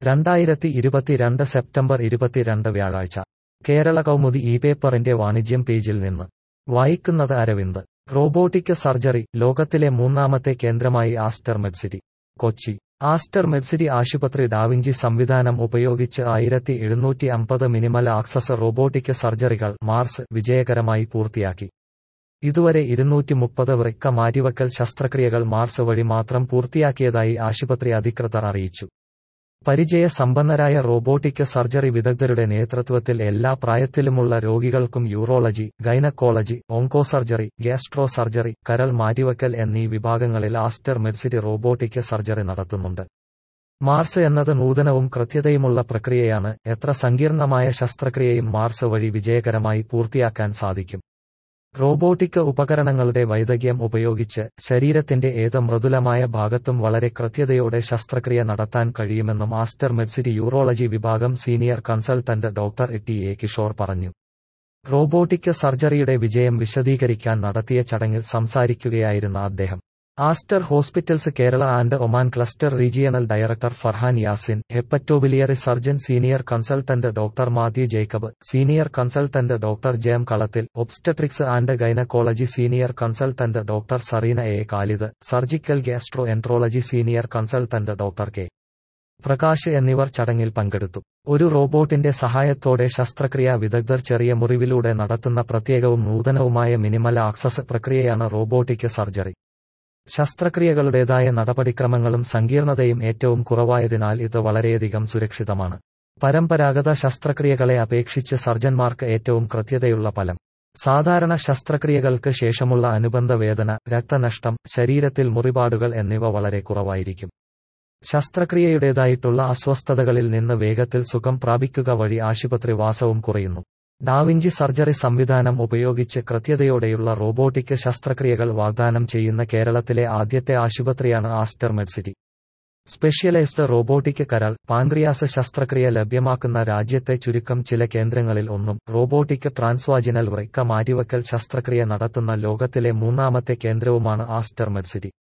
രണ്ടായിരത്തി ഇരുപത്തിരണ്ട് സെപ്റ്റംബർ ഇരുപത്തിരണ്ട് വ്യാഴാഴ്ച കേരള കൗമുദി ഈ പേപ്പറിന്റെ വാണിജ്യം പേജിൽ നിന്ന് വായിക്കുന്നത് അരവിന്ദ് റോബോട്ടിക് സർജറി ലോകത്തിലെ മൂന്നാമത്തെ കേന്ദ്രമായി Aster Medcity Kochi Aster Medcity ആശുപത്രി ഡാവിഞ്ചി സംവിധാനം ഉപയോഗിച്ച് ആയിരത്തി എഴുന്നൂറ്റി അമ്പത് മിനിമൽ ആക്സസ് റോബോട്ടിക് സർജറികൾ മാർസ് വിജയകരമായി പൂർത്തിയാക്കി ഇതുവരെ ഇരുന്നൂറ്റി മുപ്പത് വൃക്ക മാറ്റിവക്കൽ ശസ്ത്രക്രിയകൾ മാർസ് വഴി മാത്രം പൂർത്തിയാക്കിയതായി ആശുപത്രി അധികൃതർ അറിയിച്ചു പരിചയ സമ്പന്നരായ റോബോട്ടിക് സർജറി വിദഗ്ധരുടെ നേതൃത്വത്തിൽ എല്ലാ പ്രായത്തിലുമുള്ള രോഗികൾക്കും urology gynaecology oncosurgery gastro surgery കരൾ മാറ്റിവക്കൽ എന്നീ വിഭാഗങ്ങളിൽ ആസ്റ്റർ മെഡ്സിറ്റി റോബോട്ടിക് സർജറി നടത്തുന്നുണ്ട് മാർസ് എന്നത് നൂതനവും കൃത്യതയുമുള്ള പ്രക്രിയയാണ് എത്ര സങ്കീർണമായ ശസ്ത്രക്രിയയും മാർസ് വഴി വിജയകരമായി പൂർത്തിയാക്കാൻ സാധിക്കും റോബോട്ടിക് ഉപകരണങ്ങളുടെ വൈദഗ്ധ്യം ഉപയോഗിച്ച് ശരീരത്തിന്റെ ഏത് മൃദുലമായ ഭാഗത്തും വളരെ കൃത്യതയോടെ ശസ്ത്രക്രിയ നടത്താൻ കഴിയുമെന്നും ആസ്റ്റർ മെഡ്സിറ്റി യൂറോളജി വിഭാഗം senior consultant doctor T A Kishore പറഞ്ഞു റോബോട്ടിക് സർജറിയുടെ വിജയം വിശദീകരിക്കാൻ നടത്തിയ ചടങ്ങിൽ സംസാരിക്കുകയായിരുന്ന അദ്ദേഹം Aster hospitals Kerala and Oman cluster regional director Farhan Yasin hepatobiliary surgeon senior consultant doctor Mathew Jacob senior consultant doctor Jayam Kalathil obstetrics and gynaecology senior consultant doctor Sareena A Khalid surgical gastroenterology senior consultant doctor K Prakash എന്നിവർ ചടങ്ങിൽ പങ്കെടുത്തു ഒരു റോബോട്ടിന്റെ സഹായത്തോടെ ശസ്ത്രക്രിയാ വിദഗ്ധർ ചെറിയ മുറിവിലൂടെ നടത്തുന്ന പ്രത്യേകവും നൂതനവുമായ മിനിമൽ ആക്സസ് പ്രക്രിയയാണ് റോബോട്ടിക് സർജറി ശസ്ത്രക്രിയകളുടേതായ നടപടിക്രമങ്ങളും സങ്കീർണതയും ഏറ്റവും കുറവായതിനാൽ ഇത് വളരെയധികം സുരക്ഷിതമാണ് പരമ്പരാഗത ശസ്ത്രക്രിയകളെ അപേക്ഷിച്ച് സർജന്മാർക്ക് ഏറ്റവും കൃത്യതയുള്ള ഫലം സാധാരണ ശസ്ത്രക്രിയകൾക്ക് ശേഷമുള്ള അനുബന്ധ വേദന രക്തനഷ്ടം ശരീരത്തിൽ മുറിപാടുകൾ എന്നിവ വളരെ കുറവായിരിക്കും ശസ്ത്രക്രിയയുടേതായിട്ടുള്ള അസ്വസ്ഥതകളിൽ നിന്ന് വേഗത്തിൽ സുഖം പ്രാപിക്കുക വഴി ആശുപത്രി വാസവും കുറയുന്നു ഡാവിഞ്ചി സർജറി സംവിധാനം ഉപയോഗിച്ച് കൃത്യതയോടെയുള്ള റോബോട്ടിക് ശസ്ത്രക്രിയകൾ വാഗ്ദാനം ചെയ്യുന്ന കേരളത്തിലെ ആദ്യത്തെ ആശുപത്രിയാണ് ആസ്റ്റർ മെഡ്സിറ്റി സ്പെഷ്യലൈസ്ഡ് റോബോട്ടിക് കരൾ പാൻക്രിയാസ് ശസ്ത്രക്രിയ ലഭ്യമാക്കുന്ന രാജ്യത്തെ ചുരുക്കം ചില കേന്ദ്രങ്ങളിൽ ഒന്നും റോബോട്ടിക് ട്രാൻസ്വാജിനൽ വൃക്ക മാറ്റിവക്കൽ ശസ്ത്രക്രിയ നടത്തുന്ന ലോകത്തിലെ മൂന്നാമത്തെ കേന്ദ്രവുമാണ് ആസ്റ്റർ മെഡ്സിറ്റി